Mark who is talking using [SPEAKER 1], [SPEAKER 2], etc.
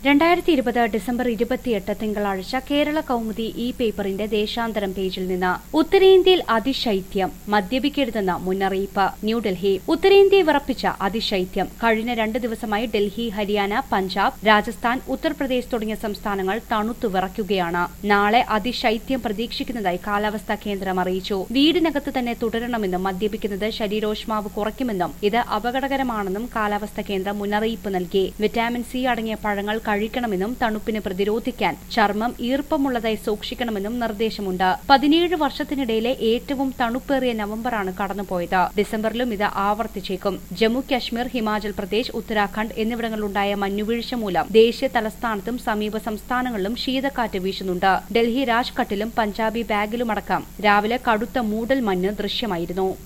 [SPEAKER 1] രണ്ടായിരത്തി ഇരുപത് ഡിസംബർ ഇരുപത്തിയെട്ട് തിങ്കളാഴ്ച കേരള കൗമുദി ഇ പേപ്പറിന്റെ ദേശാന്തരം പേജിൽ നിന്ന് ഉത്തരേന്ത്യയിൽ അതിശൈത്യം മദ്യപിക്കരുതെന്ന മുന്നറിയിപ്പ് ന്യൂഡൽഹി ഉത്തരേന്ത്യയെ വിറപ്പിച്ച അതിശൈത്യം കഴിഞ്ഞ രണ്ട് ദിവസമായി ഡൽഹി ഹരിയാന പഞ്ചാബ് രാജസ്ഥാൻ ഉത്തർപ്രദേശ് തുടങ്ങിയ സംസ്ഥാനങ്ങൾ തണുത്തു വിറയ്ക്കുകയാണ് നാളെ അതിശൈത്യം പ്രതീക്ഷിക്കുന്നതായി കാലാവസ്ഥാ കേന്ദ്രം അറിയിച്ചു വീടിനകത്ത് തന്നെ തുടരണമെന്നും മദ്യപിക്കുന്നത് ശരീരോഷ്മാവ് കുറയ്ക്കുമെന്നും ഇത് അപകടകരമാണെന്നും കാലാവസ്ഥാ കേന്ദ്രം മുന്നറിയിപ്പ് നൽകി വിറ്റാമിൻ സി അടങ്ങിയ പഴങ്ങൾ കഴിക്കണമെന്നും തണുപ്പിന് പ്രതിരോധിക്കാൻ ചർമ്മം ഈർപ്പമുള്ളതായി സൂക്ഷിക്കണമെന്നും നിർദ്ദേശമുണ്ട് പതിനേഴ് വർഷത്തിനിടയിലെ ഏറ്റവും തണുപ്പേറിയ നവംബറാണ് കടന്നുപോയത് ഡിസംബറിലും ഇത് ആവർത്തിച്ചേക്കും ജമ്മു കാശ്മീർ ഹിമാചൽ പ്രദേശ് ഉത്തരാഖണ്ഡ് എന്നിവിടങ്ങളിലുണ്ടായ മഞ്ഞുവീഴ്ച മൂലം ദേശീയ തലസ്ഥാനത്തും സമീപ സംസ്ഥാനങ്ങളിലും ശീതക്കാറ്റ് വീശുന്നുണ്ട് ഡൽഹി രാജ്ഘട്ടിലും പഞ്ചാബി ബാഗിലുമടക്കം രാവിലെ കടുത്ത മൂടൽ മഞ്ഞ് ദൃശ്യമായിരുന്നു